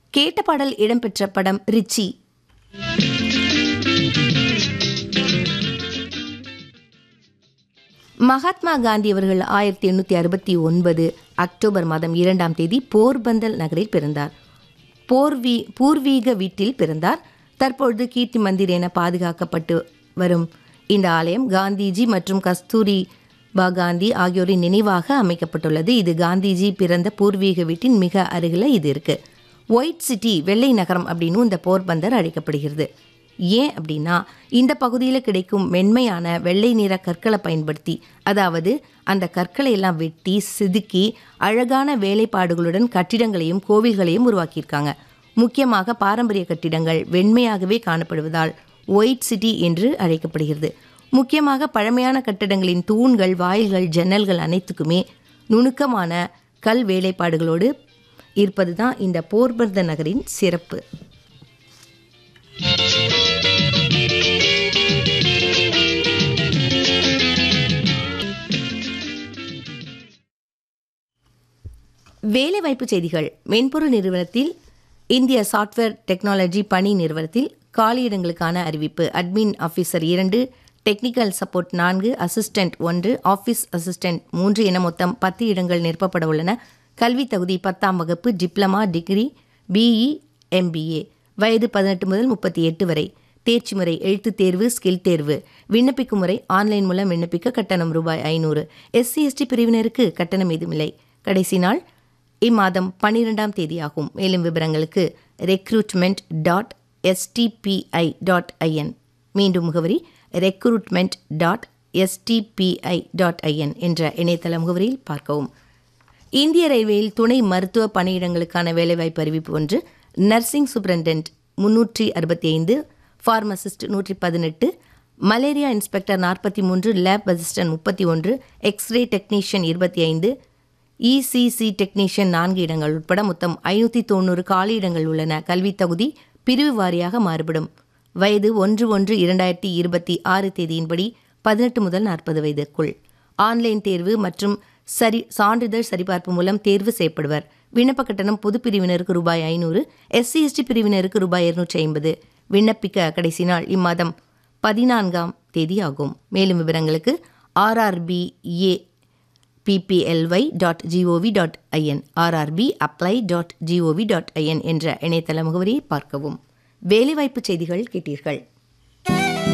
கேட்ட பாடல் இடம்பெற்ற படம் ரிச்சி மகாத்மா காந்தி அவர்கள் ஆயிரத்தி எண்ணூற்றி அறுபத்தி ஒன்பது அக்டோபர் மாதம் இரண்டாம் தேதி போர்பந்தல் நகரில் பிறந்தார் போர்வீ பூர்வீக வீட்டில் பிறந்தார் தற்பொழுது கீர்த்தி மந்திர் என பாதுகாக்கப்பட்டு வரும் இந்த ஆலயம் காந்திஜி மற்றும் கஸ்தூரி பா காந்தி ஆகியோரின் நினைவாக அமைக்கப்பட்டுள்ளது இது காந்திஜி பிறந்த பூர்வீக வீட்டின் மிக அருகில் இது இருக்குது ஒயிட் சிட்டி வெள்ளை நகரம் அப்படின்னு இந்த போர்பந்தர் அழைக்கப்படுகிறது ஏன் அப்படின்னா இந்த பகுதியில் கிடைக்கும் மென்மையான வெள்ளை நிற கற்களை பயன்படுத்தி அதாவது அந்த கற்களை எல்லாம் வெட்டி செதுக்கி அழகான வேலைப்பாடுகளுடன் கட்டிடங்களையும் கோவில்களையும் உருவாக்கியிருக்காங்க முக்கியமாக பாரம்பரிய கட்டிடங்கள் வெண்மையாகவே காணப்படுவதால் ஒயிட் சிட்டி என்று அழைக்கப்படுகிறது முக்கியமாக பழமையான கட்டிடங்களின் தூண்கள் வாயில்கள் ஜன்னல்கள் அனைத்துக்குமே நுணுக்கமான கல் வேலைப்பாடுகளோடு இருப்பது தான் இந்த போர்பந்த நகரின் சிறப்பு வேலைவாய்ப்பு செய்திகள் மென்பொருள் நிறுவனத்தில் இந்திய சாஃப்ட்வேர் டெக்னாலஜி பணி நிறுவனத்தில் காலியிடங்களுக்கான அறிவிப்பு அட்மின் ஆஃபீஸர் இரண்டு டெக்னிக்கல் சப்போர்ட் நான்கு அசிஸ்டன்ட் ஒன்று ஆஃபீஸ் அசிஸ்டன்ட் மூன்று என மொத்தம் பத்து இடங்கள் நிரப்பப்பட உள்ளன கல்வி தகுதி பத்தாம் வகுப்பு டிப்ளமா டிகிரி பிஇ எம்பிஏ வயது பதினெட்டு முதல் முப்பத்தி எட்டு வரை தேர்ச்சி முறை எழுத்துத் தேர்வு ஸ்கில் தேர்வு விண்ணப்பிக்கும் முறை ஆன்லைன் மூலம் விண்ணப்பிக்க கட்டணம் ரூபாய் ஐநூறு எஸ்சி எஸ்டி பிரிவினருக்கு கட்டணம் ஏதுமில்லை கடைசி நாள் இம்மாதம் பன்னிரெண்டாம் தேதியாகும் மேலும் விவரங்களுக்கு recruitment dot SDBI dot IN மீண்டும் முகவரி recruitment dot SDBI dot IN என்ற இணையதள முகவரியில் பார்க்கவும் இந்திய ரயில்வேயில் துணை மருத்துவ பணியிடங்களுக்கான வேலைவாய்ப்பு அறிவிப்பு ஒன்று நர்சிங் சூப்பரண்டென்ட் முன்னூற்றி அறுபத்தி ஐந்து ஃபார்மசிஸ்ட் நூற்றி பதினெட்டு மலேரியா இன்ஸ்பெக்டர் நாற்பத்தி மூன்று லேப் அசிஸ்டன்ட் முப்பத்தி ஒன்று எக்ஸ்ரே டெக்னீஷியன் இருபத்தி ஐந்து இசிசி டெக்னீஷியன் நான்கு இடங்கள் உட்பட மொத்தம் ஐநூற்றி தொண்ணூறு காலியிடங்கள் உள்ளன கல்வித் தகுதி பிரிவு வாரியாக மாறுபடும் வயது ஒன்று ஒன்று இரண்டாயிரத்தி இருபத்தி ஆறு தேதியின்படி பதினெட்டு முதல் நாற்பது வயதுக்குள் ஆன்லைன் தேர்வு மற்றும் சரி சான்றிதழ் சரிபார்ப்பு மூலம் தேர்வு செய்யப்படுவர் விண்ணப்ப கட்டணம் பொது பிரிவினருக்கு ரூபாய் ஐநூறு எஸ்சி எஸ்டி பிரிவினருக்கு ரூபாய் இருநூற்றி ஐம்பது விண்ணப்பிக்க கடைசி நாள் இம்மாதம் பதினான்காம் தேதி ஆகும் மேலும் விவரங்களுக்கு RRBA PPLY dot GOV dot IN RRB apply dot GOV dot IN என்ற இணையதள முகவரியை பார்க்கவும் வேலைவாய்ப்பு செய்திகள் கேட்டீர்கள்